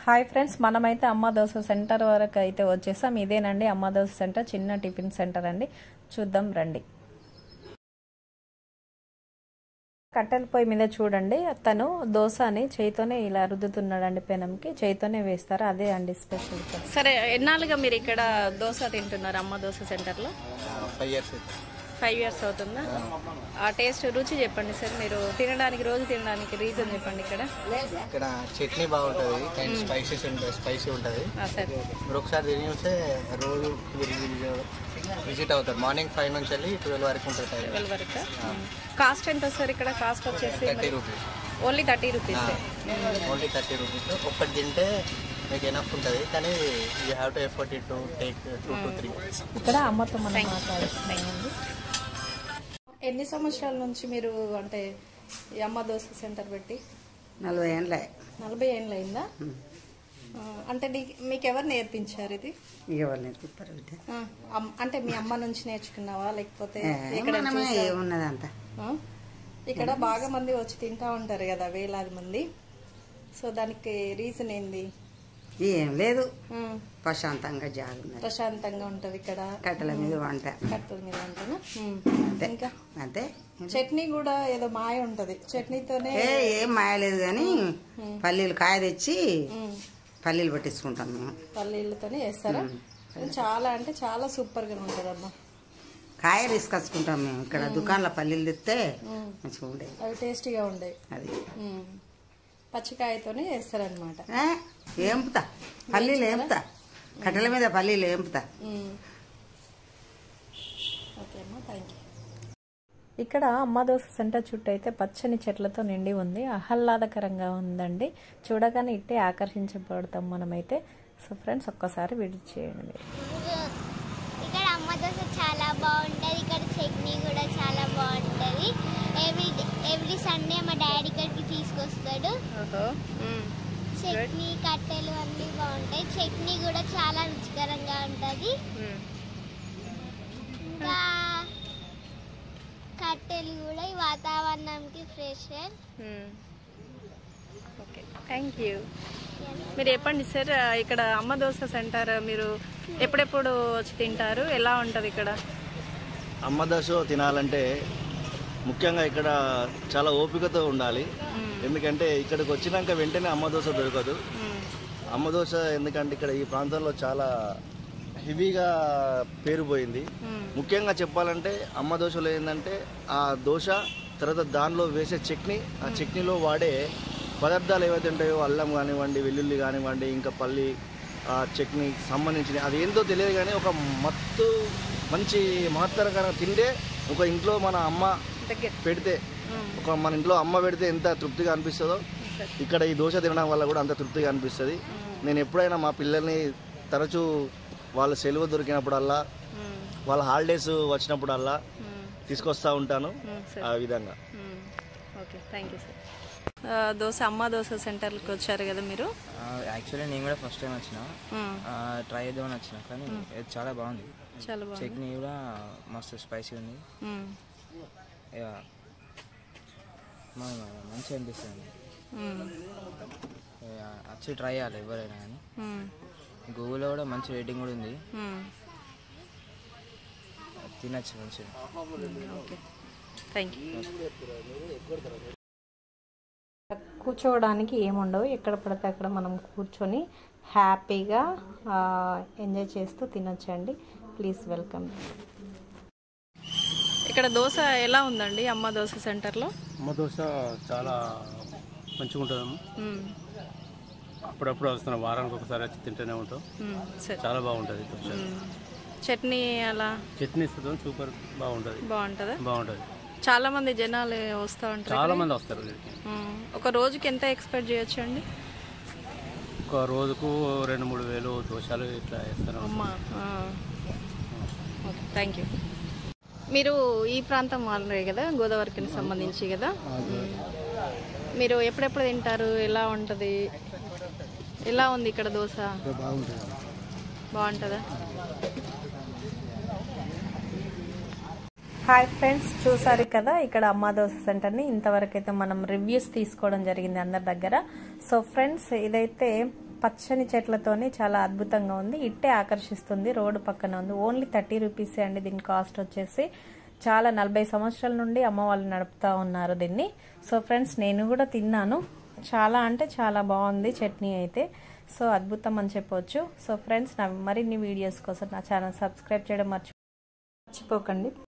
Hi friends మనమైతే అమ్మ dosa centre వరకు అయితే వచ్చేసాం ఇదేనండి అమ్మ దోశ సెంటర్ చిన్న టిఫిన్ సెంటర్ అండి చూద్దాం రండి కట్టెల పొయ్యి మీద చూడండి తను దోశని చేయితోనే ఇలా రుద్దుతున్నాడండి పెనంకి చేయితోనే వేస్తారు అదే అండి స్పెషల్ సరే ఎన్నాళ్ళుగా మీరు ఇక్కడ దోశ తింటున్నారు అమ్మ దోశ సెంటర్లో ఫైవ్ ఇయర్స్ ఫైవ్ ఇయర్స్ అవుతుందా ఆ టేస్ట్ రుచి చెప్పండి సార్ మీరు తినడానికి రోజు తినడానికి రీజన్ చెప్పండి ఇక్కడ ఇక్కడ చట్నీ బాగుంటుంది అండ్ స్పైసెస్ ఉంటుంది స్పైసీ ఉంటుంది ఆ, సరే మీరు ఒకసారి తిని చూస్తే రోజు విజిట్ అవుతారు మార్నింగ్ ఫైవ్ నుంచి వెళ్ళి ట్వెల్వ్ వరకు ఉంటుంది టైం ట్వెల్వ్ వరకు కాస్ట్ ఎంత సార్ ఇక్కడ కాస్ట్ వచ్చేసి thirty rupees only thirty rupees only thirty rupees ఒక్కటి తింటే మీకు ఎనఫ్ ఉంటుంది కానీ you have to effort it to take two to three ఇక్కడ అమ్మతో మనం మాట్లాడుతున్నామండి ఎన్ని సంవత్సరాల నుంచి మీరు అంటే ఈ అమ్మ దోశ సెంటర్ పెట్టి నలభై ఏండ్లే నలభై ఏళ్ళు అయిందా ఆ, అంటే నీ- మీకు ఎవరు నేర్పించారు ఇది ఎవరు నేర్పిస్తారు బిడ్డ ఆ, అమ్- అంటే మీ అమ్మ నుంచి నేర్చుకున్నావా లేకపోతే ఏ, ఎక్కడ మనమే చూసావా? ఏమున్నదంతా ఆ? ఇక్కడ బాగా మంది వచ్చి తింటా ఉంటారు కదా వేలాది మంది సో దానికి రీజన్ ఏంది ఏం లేదు ఆ, ప్రశాంతంగా జాగున్నది ప్రశాంతంగా ఉంటది ఇక్కడ కట్టెల మీద వంట కట్టెల మీద ఉంటున్నా అంతే ఇంకా అంతే చట్నీ కూడా ఏదో మాయ ఉంటది చట్నీతోనే ఏ ఏం మాయలేదు కానీ పల్లీలు కాయ తెచ్చి ఉమ్, పల్లీలు పట్టించుకుంటాం మేము పల్లీలతోనే వేస్తారా చాలా అంటే చాలా సూపర్ గా ఉంటదమ్మా కాయ తీసుకొచ్చుకుంటాం మేము ఇక్కడ దుకాణంలో పల్లీలు తెస్తే మంచిగా ఉండేది అవి టేస్టీగా ఉండేవి అది ఉమ్. పచ్చికాయతోనే వేస్తారనమాట ఏ, ఏంపుతా పల్లీలు ఏంపుతా కట్టెల మీద పల్లీలు ఏంపుతా ఓకే అమ్మా థ్యాంక్ యూ ఇక్కడ అమ్మ దోశ సెంటర్ చుట్టూ అయితే పచ్చని చెట్లతో నిండి ఉంది ఆహ్లాదకరంగా ఉందండి చూడగానే ఇట్టే ఆకర్షించబడతాం మనమైతే సో ఫ్రెండ్స్ ఒక్కసారి విజిట్ చేయండి మీరు ఇక్కడ అమ్మ దోశ చాలా బాగుంటుంది ఇక్కడ చట్నీ కూడా చాలా బాగుంటుంది ఎవ్రీ ఎవ్రీ సండే మా డాడీ ఇక్కడికి తీసుకొస్తాడు చట్నీ కట్టెలు అన్నీ బాగుంటాయి చట్నీ కూడా చాలా రుచికరంగా ఉంటుంది ఇంకా కట్టెలు కూడా ఈ వాతావరణంకి ఫ్రెష్ ఓకే థ్యాంక్ యూ మీరు చెప్పండి సార్ ఇక్కడ అమ్మ దోశ సెంటర్ మీరు ఎప్పుడెప్పుడు వచ్చి తింటారు ఎలా ఉంటుంది ఇక్కడ అమ్మ దోశ తినాలంటే ముఖ్యంగా ఇక్కడ చాలా ఓపికతో ఉండాలి ఎందుకంటే ఇక్కడికి వచ్చినాక వెంటనే అమ్మ దోశ దొరకదు అమ్మ దోశ ఎందుకంటే ఇక్కడ ఈ ప్రాంతంలో చాలా హెవీగా పేరు పోయింది ముఖ్యంగా చెప్పాలంటే అమ్మ దోశలో ఏంటంటే ఆ దోశ తర్వాత దానిలో వేసే చట్నీ ఆ చట్నీలో వాడే పదార్థాలు ఏవైతే ఉంటాయో అల్లం కానివ్వండి వెల్లుల్లి కానివ్వండి ఇంకా పల్లి ఆ చట్నీ సంబంధించిన అది ఏందో తెలియదు కానీ ఒక మత్తు మంచి మహత్తరకరంగా తింటే ఒక ఇంట్లో మన అమ్మ దగ్గర పెడితే ఒక మన ఇంట్లో అమ్మ పెడితే ఎంత తృప్తిగా అనిపిస్తుందో ఇక్కడ ఈ దోశ తినడం వల్ల కూడా అంత తృప్తిగా అనిపిస్తుంది నేను ఎప్పుడైనా మా పిల్లల్ని తరచూ వాళ్ళ సెలవు దొరికినప్పుడల్లా వాళ్ళ హాలిడేస్ వచ్చినప్పుడల్లా తీసుకొస్తా ఉంటాను ఆ విధంగా okay thank you sir dosa అమ్మ దోశ సెంటర్కి వచ్చారు కదా మీరు యాక్చువల్లీ నేను కూడా ఫస్ట్ టైం వచ్చిన మ్మ్. ట్రై చేద్దామని వచ్చిన కానీ ఇది చాలా బాగుంది చాలా బాగుంది చట్నీ కూడా మస్తు స్పైసీ ఉంది మ్మ్. ఇక మ- మ- మంచిగా అనిపిస్తుంది మ్మ్. ఇక వచ్చి ట్రై చేయాలి ఎవరైనా కానీ మ్మ్. గూగుల్లో కూడా మంచి రేటింగ్ కూడా ఉంది మ్మ్. తినచ్చు మంచిగా ఓకే థ్యాంక్ యూ కూర్చోవడానికి ఏముండవు ఎక్కడ పడితే అక్కడ మనం కూర్చొని హ్యాపీగా ఎంజాయ్ చేస్తూ తినొచ్చండి ప్లీజ్ వెల్కమ్ ఇక్కడ దోశ ఎలా ఉందండి అమ్మ దోశ సెంటర్లో అమ్మ దోశ చాలా మంచిగా ఉంటుందమ్మ అప్పుడప్పుడు వస్తున్నాం వారానికి ఒకసారి వచ్చి తింటూనే ఉంటాం మ్మ్. సరే చాలా బాగుంటుంది దోశ మ్మ్. చట్నీ అలా చట్నీ ఇస్తుంది సూపర్ బాగుంటుంది బాగుంటుందా బాగుంటుంది చాలా మంది జనాలు వస్తూ ఉంటారు చాలా మంది వస్తారు ఇక్కడికి మ్మ్. ఒక రోజుకి ఎంత ఎక్స్పెక్ట్ చేయొచ్చు అండి ఒక రోజుకు రెండు మూడు వేలు దోశలు ఇట్లా వేస్తారు అమ్మా ఓకే థ్యాంక్ యూ మీరు ఈ ప్రాంతం వాళ్ళే కదా గోదావరికి సంబంధించి కదా మ్మ్. మీరు ఎప్పుడెప్పుడు తింటారు ఎలా ఉంటుంది ఎలా ఉంది ఇక్కడ దోశ బాగుంటుంది బాగుంటుందా హాయ్ ఫ్రెండ్స్ చూసారు కదా ఇక్కడ అమ్మా దోశ సెంటర్ని ఇంతవరకు అయితే మనం రివ్యూస్ తీసుకోవడం జరిగింది అందరి దగ్గర సో ఫ్రెండ్స్ ఇదైతే పచ్చని చెట్లతోని చాలా అద్భుతంగా ఉంది ఇట్టే ఆకర్షిస్తుంది రోడ్డు పక్కన ఉంది ఓన్లీ థర్టీ రూపీసే అండి దీని కాస్ట్ వచ్చేసి చాలా నలభై సంవత్సరాల నుండి అమ్మ వాళ్ళు నడుపుతూ ఉన్నారు దీన్ని సో ఫ్రెండ్స్ నేను కూడా తిన్నాను చాలా అంటే చాలా బాగుంది చట్నీ అయితే సో అద్భుతం అని చెప్పొచ్చు సో ఫ్రెండ్స్ నా మరిన్ని వీడియోస్ కోసం నా ఛానల్ సబ్స్క్రైబ్ చేయడం మర్చి మర్చిపోకండి